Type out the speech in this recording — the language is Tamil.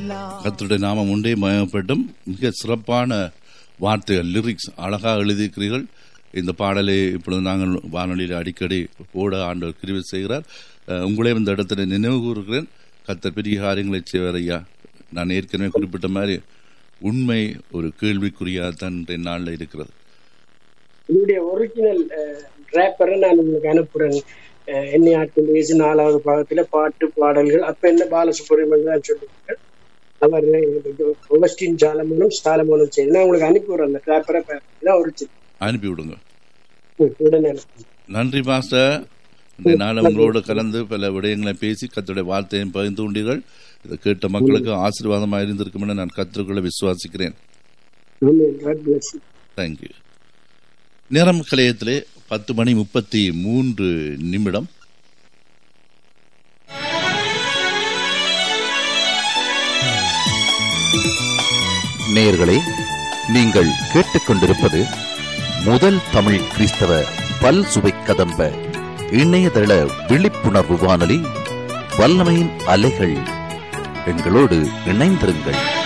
கர்த்தருடைய நாமம் உண்டே மயப்பட்டும் மிக சிறப்பான வார்த்தைகள் லிரிக்ஸ் அழகாக எழுதியிருக்கிறீர்கள் இந்த பாடலை இப்பொழுது நாங்கள் வானொலியில் அடிக்கடி போட ஆண்டவர் கிருவி செய்கிறார் அஹ், உங்களையும் இந்த இடத்துல நினைவு கூறுகிறேன் கர்த்தர் பெரிய காரியங்களை செய்வார் ஐயா நான் ஏற்கனவே குறிப்பிட்ட மாதிரி உண்மை ஒரு கேள்விக்குறியாக தான் இன்றைய நாளில் இருக்கிறது என்னுடைய ஒரிஜினல் ரேப்பரை நான் உங்களுக்கு அனுப்புறேன் அஹ், என்னை ஆட்கள் வயசு நாலாவது பாகத்துல பாட்டு பாடல்கள் அப்ப என்ன பாலசுப்ரமணியம் தான் சொல்லுவாங்க அவர் ஒகஸ்டின் சாலமோனும் சாலமோனும் சரி நான் உங்களுக்கு அனுப்பி விடுறேன் அந்த ரேப்பரை தான் ஒரிஜினல் அனுப்பி விடுங்க உடனே அனுப்புறேன். நன்றி மாஸ்டர் இந்த நாள் உங்களோடு கலந்து பல விடயங்களை பேசி கத்துடைய வார்த்தையும் பகிர்ந்து கொண்டீர்கள் இதை கேட்ட மக்களுக்கு ஆசீர்வாதமாக இருந்திருக்கும் என நான் கற்றுக்கொள்ள விசுவாசிக்கிறேன் Amen. God bless you. Thank you நேரம் கலையத்திலே பத்து மணி முப்பத்தி மூன்று நிமிடம் நேயர்களே நீங்கள் கேட்டுக்கொண்டிருப்பது முதல் தமிழ் கிறிஸ்தவ பல் சுவை கதம்ப இணையதள விழிப்புணர்வு வானொலி வல்லமையின் அலைகள் எங்களோடு இணைந்திருங்கள்